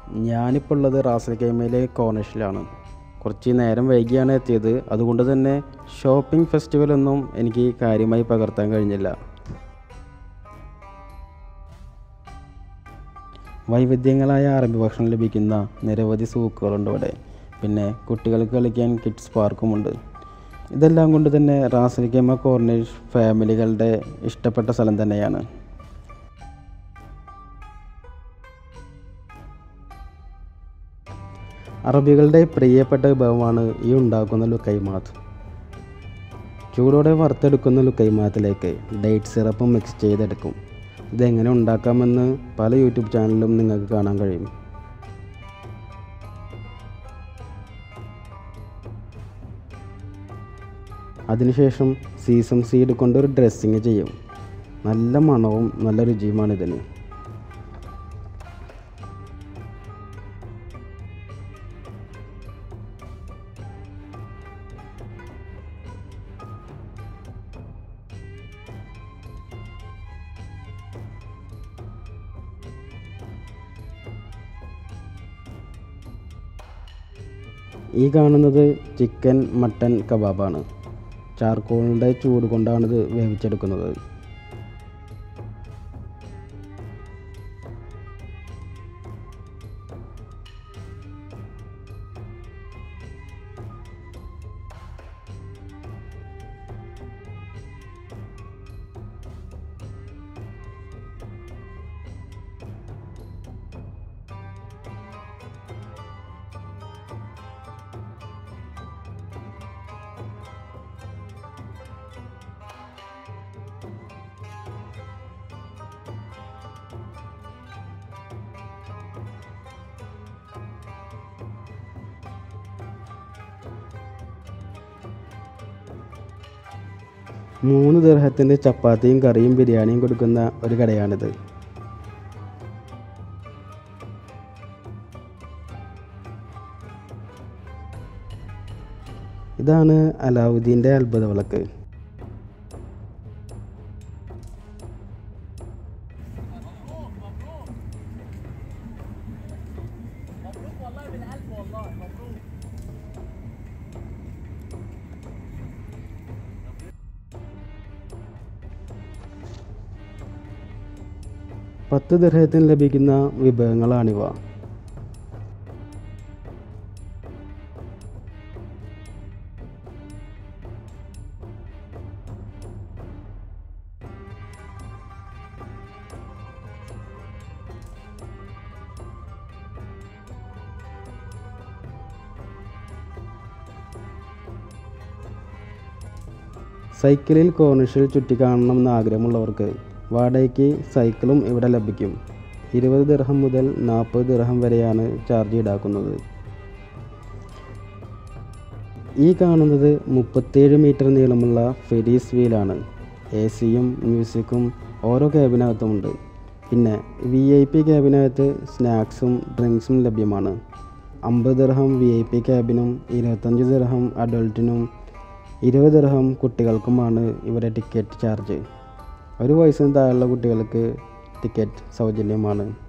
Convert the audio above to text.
ഞാനിപ്പോൾ ഉള്ളത് റാസൽ കൈമയിലെ കോർണിഷിലാണ് കുറച്ച് നേരം വൈകിയാണ് എത്തിയത് അതുകൊണ്ട് തന്നെ ഷോപ്പിംഗ് ഫെസ്റ്റിവലൊന്നും എനിക്ക് കാര്യമായി പകർത്താൻ കഴിഞ്ഞില്ല വൈവിധ്യങ്ങളായ അറബി ഭക്ഷണം ലഭിക്കുന്ന നിരവധി സൂക്കുകളുണ്ട് ഇവിടെ പിന്നെ കുട്ടികൾക്ക് കളിക്കാൻ കിഡ്സ് പാർക്കുമുണ്ട് ഇതെല്ലാം കൊണ്ട് തന്നെ റാസൽ കൈമ കോർണിഷ് ഫാമിലികളുടെ ഇഷ്ടപ്പെട്ട സ്ഥലം തന്നെയാണ് അറബികളുടെ പ്രിയപ്പെട്ട വിഭവമാണ് ഈ ഉണ്ടാക്കുന്ന ലുക്കൈമാത്ത് ചൂടോടെ വറുത്തെടുക്കുന്ന ലുക്കൈമാത്തിലേക്ക് ഡേറ്റ് സിറപ്പ് മിക്സ് ചെയ്തെടുക്കും ഇതെങ്ങനെ ഉണ്ടാക്കാമെന്ന് പല യൂട്യൂബ് ചാനലിലും നിങ്ങൾക്ക് കാണാൻ കഴിയും അതിനുശേഷം സീസം സീഡ് കൊണ്ടൊരു ഡ്രസ്സിങ് ചെയ്യും നല്ല മണവും നല്ല രുചിയുമാണ് ഇതിന് ഈ കാണുന്നത് ചിക്കൻ മട്ടൻ കബാബാണ് ചാർക്കോളിൻ്റെ ചൂട് കൊണ്ടാണിത് വേവിച്ചെടുക്കുന്നത് മൂന്ന് ദർഹത്തിൻ്റെ ചപ്പാത്തിയും കറിയും ബിരിയാണിയും കൊടുക്കുന്ന ഒരു കടയാണിത് ഇതാണ് അലാവുദ്ദീൻ്റെ അത്ഭുത വിളക്ക് പത്ത് ദർഹത്തിന് ലഭിക്കുന്ന വിഭവങ്ങളാണിവ സൈക്കിളിൽ കോർണിഷിൽ ചുറ്റിക്കാണണമെന്ന് ആഗ്രഹമുള്ളവർക്ക് വാടകയ്ക്ക് സൈക്കിളും ഇവിടെ ലഭിക്കും ഇരുപത് ദിർഹം മുതൽ നാൽപ്പത് ദിർഹം വരെയാണ് ചാർജ് ഈടാക്കുന്നത് ഈ കാണുന്നത് മുപ്പത്തേഴ് മീറ്റർ നീളമുള്ള ഫെരീസ് വീലാണ് എ സിയും മ്യൂസിക്കും ഓരോ ക്യാബിനകത്തുമുണ്ട് പിന്നെ വി ഐ പി ക്യാബിനകത്ത് സ്നാക്സും ഡ്രിങ്ക്സും ലഭ്യമാണ് അമ്പത് ദിർഹം വി ഐ പി ക്യാബിനും ഇരുപത്തഞ്ച് ദിർഹം അഡൾട്ടിനും ഇരുപത് ദിർഹം കുട്ടികൾക്കുമാണ് ഇവിടെ ടിക്കറ്റ് ചാർജ് ഒരു വയസ്സിന് താഴെയുള്ള കുട്ടികൾക്ക് ടിക്കറ്റ് സൗജന്യമാണ്